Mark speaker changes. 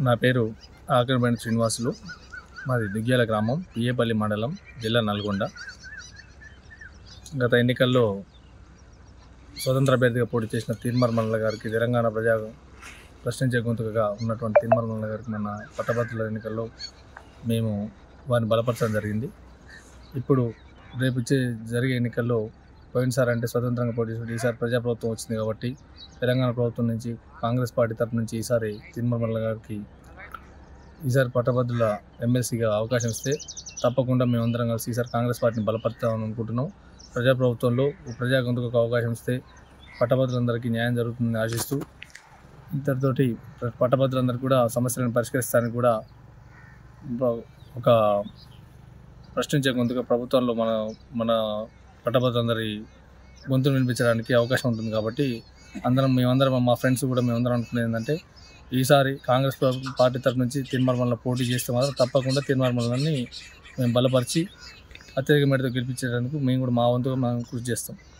Speaker 1: నా పేరు ఆకరమైన శ్రీనివాసులు మాది దుగ్గ్యాల గ్రామం పియ్యపల్లి మండలం జిల్లా నల్గొండ గత ఎన్నికల్లో స్వతంత్ర అభ్యర్థిగా పోటీ చేసిన తీర్మర్మల్ల గారికి తెలంగాణ ప్రజా ప్రశ్నించే గొంతుకగా ఉన్నటువంటి తీర్మర్మల్ల గారికి మన పట్టభద్రుల ఎన్నికల్లో మేము వారిని బలపరచడం జరిగింది ఇప్పుడు రేపు ఇచ్చే జరిగే ఎన్నికల్లో పోయినసారి అంటే స్వతంత్రంగా పోటీ చేసి ఈసారి ప్రజాప్రభుత్వం వచ్చింది కాబట్టి తెలంగాణ ప్రభుత్వం నుంచి కాంగ్రెస్ పార్టీ తరపు నుంచి ఈసారి తిరుమల గారికి ఈసారి పట్టభద్రుల ఎమ్మెల్సీగా అవకాశం ఇస్తే తప్పకుండా మేమందరం కలిసి ఈసారి కాంగ్రెస్ పార్టీని బలపడతామని అనుకుంటున్నాం ప్రజాప్రభుత్వంలో ప్రజా గొంతుకు ఒక అవకాశం ఇస్తే పట్టభద్రులందరికీ న్యాయం జరుగుతుందని ఆశిస్తూ ఇంతటితోటి పట్టభద్రులందరూ కూడా సమస్యలను పరిష్కరిస్తానికి కూడా ఒక ప్రశ్నించే గొంతుగా ప్రభుత్వంలో మన మన పట్టభద్రులందరి గొంతును వినిపించడానికి అవకాశం ఉంటుంది కాబట్టి అందరం మేమందరం మా ఫ్రెండ్స్ కూడా మేమందరం అనుకునేది ఏంటంటే ఈసారి కాంగ్రెస్ ప్రభుత్వం పార్టీ తరఫు నుంచి తిరుమల పోటీ చేస్తే మాత్రం తప్పకుండా తిరుమలని మేము బలపరిచి అత్యధిక మేరతో గెలిపించడానికి మేము కూడా మా వంతుగా మనం కృషి చేస్తాం